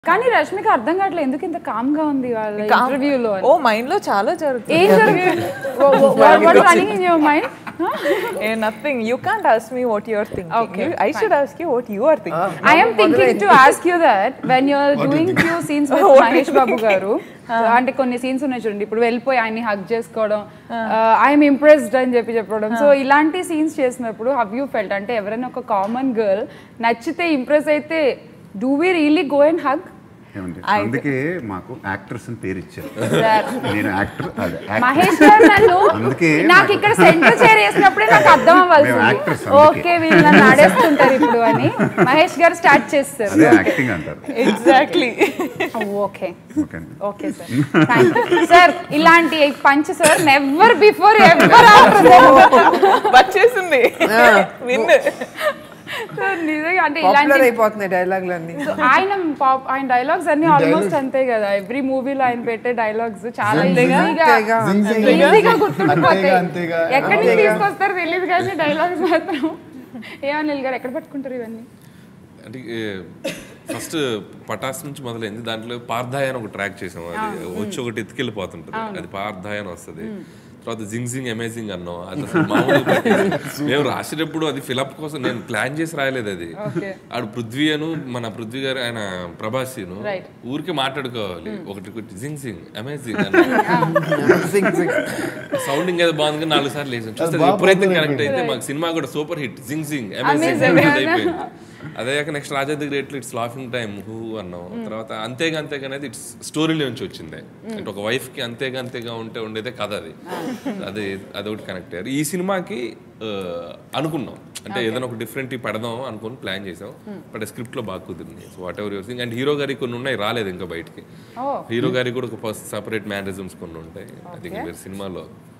కానీ రష్మికి అర్థం కావట్లేదు ఎందుకు ఇంత కామ్ గా ఉంది వాళ్ళ ఇంటర్వ్యూలో ఓ మైండ్ లో చాలా జరుగుతుంది ఏం జరుగుతుంది running in your mind nothing you can't ask me what you are thinking Okay, I should ask you what you are thinking I am thinking to ask you that when you're doing few scenes with Mahesh Babu garu అంటే కొన్ని scenes ఉన్నాయి చూడండి ఇప్పుడు వెళ్ళిపోయి ఆయన్ని హక్ చేసుకోవడం I'm impressed అని చెప్పి చెప్పడం సో ఇలాంటి సీన్స్ చేసినప్పుడు హవ్ యూ ఫెల్ట్ అంటే ఎవరైనా ఒక కామన్ గర్ల్ నచ్చితే ఇంప్రెస్ అయితే do we really go and hug ఏమండి అందుకే మాకు యాక్ట్రెస్ అని పేరు ఇచ్చారు సార్ నేను యాక్టర్ అదే యాక్టర్ మహేష్ గారు నన్ను అందుకే నాకు నాకు- ఇక్కడ సెంటర్ చైర్ వేసినప్పుడే నాకు అర్థం మేము అవ్వాల్సింది actors అందుకే. ఓకే వీళ్ళు నన్ను ఆడేస్తుంటారు ఇప్పుడు అని మహేష్ గారు స్టార్ట్ చేస్తారు అదే యాక్టింగ్ అంటారు ఎగ్జాక్ట్లీ ఓకే ఓకే అండి okay sir thank you sir ఇలాంటి punch sir never before ever after వచ్చేసింది విన్ సార్ నిజంగా అంటే పాపులర్ ఇలాంటి అయిపోతున్నాయి డైలాగులు అన్ని So, ఆయన పాప్ ఆయన డైలాగ్స్ అన్ని ఆల్మోస్ట్ అంతే కదా ఎవ్రీ మూవీలో ఆయన పెట్టే డైలాగ్స్ చాలా ఈజీగా అంతేగా, ఈజీగా గుర్తుండిపోతాయి అంతేగా, అంతేగా. ఎక్కడి నుంచి తీసుకొస్తారు తెలియదు కానీ డైలాగ్స్ మాత్రం ఏమని గారు ఎక్కడ పట్టుకుంటారు ఇవన్నీ అంటే ఫస్ట్ పటాస్ నుంచి మొదలైంది దాంట్లో పార్థాయ అని ఒక ట్రాక్ చేసాం అది వచ్చి ఒకటి ఎత్తుకెళ్ళిపోతుంటది అది పార్థాయ అని వస్తుంది తర్వాత జింగ్ జింగ్ అమేజింగ్ అన్నాం అది అసలు మామూలు మేము రాసేటప్పుడు అది ఫిలప్ కోసం నేను ప్లాన్ చేసి రాయలేదు అది Okay. ఆడు పృథ్వీ అను మన పృథ్వీ గారు ఆయన ప్రభాసిను Right. ఊరికి మాట్లాడుకోవాలి ఒకటి ఒకటి జింగ్ జింగ్ అమేజింగ్ సింగ్ సింగ్ సౌండింగ్ ఏదో బాగుంది కానీ నాలుగు సార్లు వేసాం చూస్తే బాగా ఎప్పుడైతే popular కనెక్ట్ అయితే మాకు సినిమా కూడా సూపర్ హిట్ జింగ్ జింగ్ Amazing. అమేజింగ్ అయిపోయింది అదే next Raja the great it's laughing time who అన్నాం తర్వాత అంతేగా అంతేగా అనేది ఇట్స్ స్టోరీలో నుంచి వచ్చింది అంటే ఒక వైఫ్ కి అంతేగా అంతేగా ఉంటే ఉండేదే కథ అది అది అదొకటి కనెక్ట్ అయ్యారు ఈ సినిమాకి ఆ, అనుకున్నాం అంటే ఏదైనా ఒక డిఫరెంట్ పెడదాం అనుకుని ప్లాన్ చేసాం బట్ స్క్రిప్ట్ లో బాగా కుదిరింది so whatever your and hero గారికి కొన్ని ఉన్నాయి రాలేదు ఇంకా బయటికి Oh. హీరో గారికి కూడా ఒక సపరేట్ మేనరిజమ్స్ కొన్ని ఉంటాయి అది మీరు సినిమాలో